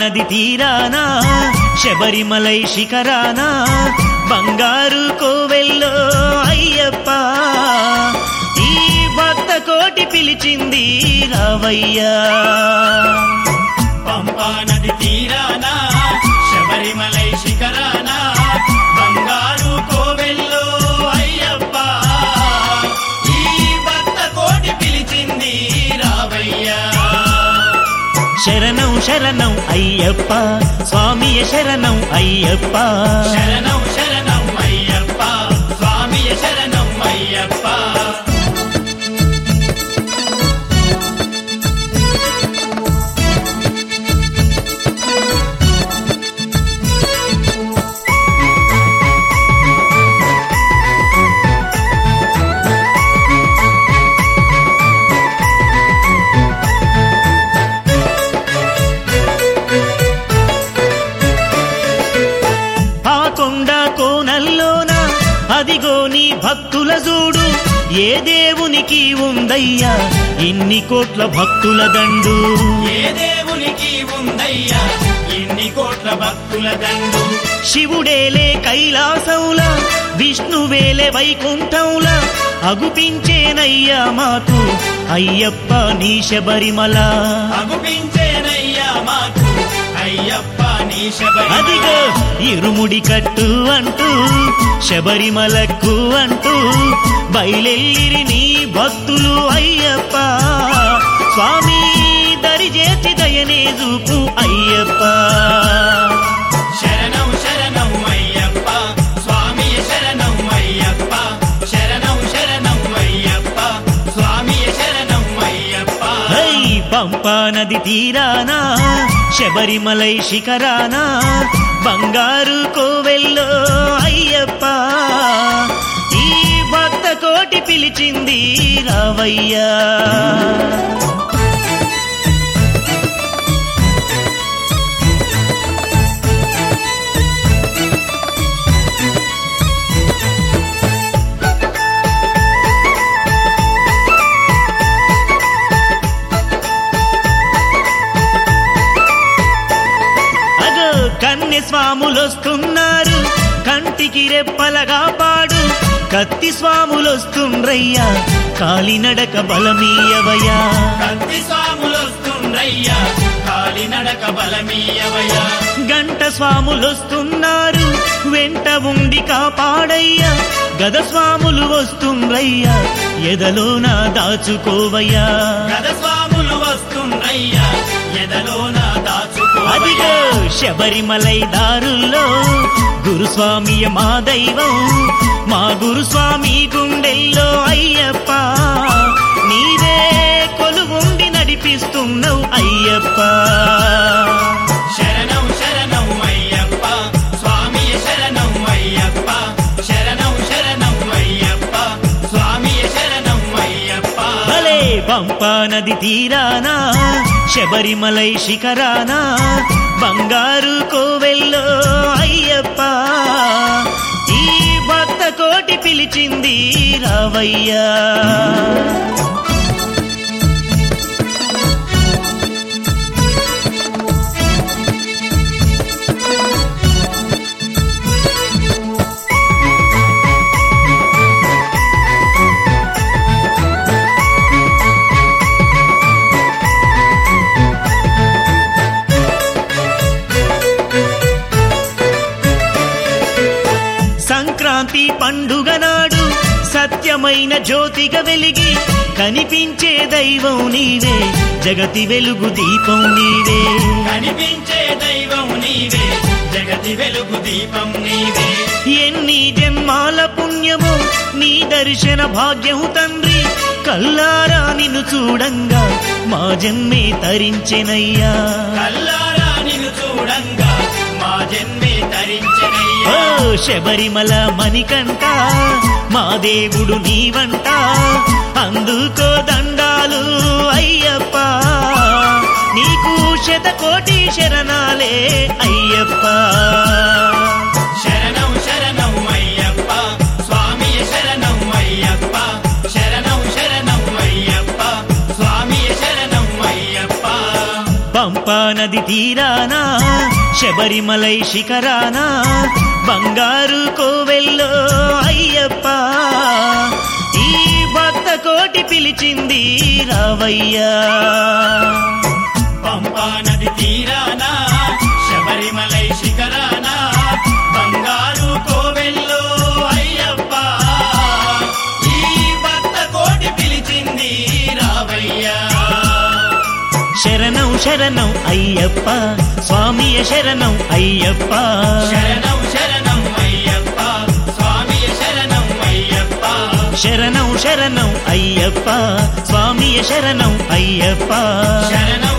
నది తీరానా శబరిమలై శిఖరానా బంగారు కోవెల్లో అయ్యప్ప ఈ భక్త కోటి పిలిచింది రావయ్యా పంపా నది తీరానా శబరిమలై శిఖరానా బంగారు కోవెల్లో అయ్యప్ప ఈ భక్త కోటి పిలిచింది రావయ్యా శరణం శరణం అయ్యప్ప స్వామియ శరణం అయ్యప్ప శరణం శరణం అయ్యప్ప స్వామియ శరణం అయ్యప్ప ఆ కొండ కోనల్లోన అదిగో నీ భక్తుల చూడు ఏ దేవునికి ఉందయ్యా ఇన్ని కోట్ల భక్తుల దండు ఏ దేవునికి ఉందయ్యా ఇన్ని కోట్ల భక్తుల దండు శివుడేలే కైలాసంలా విష్ణువేలే వైకుంఠంలా అగుపించేనయ్యా మాకు అయ్యప్ప నీ శబరిమల అగుపించేనయ్యా మాకు అయ్యప్ప నీ శబరి అదిగో ఇరుముడి కట్టు అంటూ శబరిమలకు అంటూ బయలెల్లిరి నీ భక్తులు అయ్యప్ప స్వామి దరిజేసి దయనే చూపు అయ్యప్ప శరణం శరణం అయ్యప్ప స్వామి శరణం అయ్యప్ప శరణం శరణం అయ్యప్ప స్వామి శరణం అయ్యప్ప హై పంపా నది తీరానా శబరిమలై శిఖరానా బంగారు కోవెల్లో అయ్యప్ప ఈ భక్త కోటి పిలిచింది రావయ్యా అగో కన్నె స్వాములొస్తున్నారు కంటికి రెప్పలగా పాడు కత్తి స్వాములొస్తుండ్రయ్యా కాలినడక బలమీయవయ్యా కత్తి స్వాములొస్తుండయ్యా కాలినడక బలమీయవయ్యా గంట స్వాములొస్తున్నారు వెంట ఉండి కాపాడయ్యా గద స్వాములు వస్తుండ్రయ్యా ఎదలో నా దాచుకోవయ్యా గద స్వాములు వస్తుండయ్యా ఎదలోన దాచుకో అదిగో శబరిమలై దారుల్లో గురుస్వామియ మా దైవం మా గురుస్వామి గుండెల్లో అయ్యప్ప నీవే కొలువుండి నడిపిస్తున్నావు అయ్యప్ప శరణం శరణం అయ్యప్ప స్వామి శరణం అయ్యప్ప శరణం శరణం అయ్యప్ప స్వామి శరణం అయ్యప్ప భలే పంపా నది తీరానా శబరిమలై శిఖరానా బంగారు కోవెల్లో అయ్యప్ప ఈ భక్త కోటి పిలిచింది రావయ్యా సంక్రాంతి పండుగ నాడు సత్యమైన జ్యోతిగా వెలిగి కనిపించే దైవం నీవే జగతి వెలుగు దీపం నీవే కనిపించే దైవం నీవే జగతి వెలుగు దీపం నీవే ఎన్ని జన్మాల పుణ్యము నీ దర్శన భాగ్యం తండ్రి కల్లారా నిన్ను చూడంగా మా జన్మే తరించెనయ్యా కల్లారా నిన్ను చూడంగా మా జన్మే ఓ తరించనయ్యా శబరిమల మణికంట మా దేవుడు నీవంట అందుకో దండాలు అయ్యప్ప నీకు శతకోటి శరణాలే అయ్యప్ప శరణం శరణం అయ్యప్ప స్వామి శరణం అయ్యప్ప శరణం శరణం అయ్యప్ప స్వామి శరణం అయ్యప్ప పంప పంపా నది తీరానా శబరిమలై శిఖరానా బంగారు కోవెల్లో అయ్యప్ప ఈ భక్త కోటి పిలిచింది రావయ్యా పంపా నది తీరానా శబరిమలై శిఖరానా బంగారు కోవెల్లో అయ్యప్ప ఈ భక్త కోటి పిలిచింది రావయ్యా శరణం శరణం అయ్యప్ప స్వామియ శరణం అయ్యప్ప శరణం శరణం అయ్యప్ప స్వామి శరణం అయ్యప్ప శరణం శరణం అయ్యప్ప స్వామియ శరణం అయ్యప్ప శరణం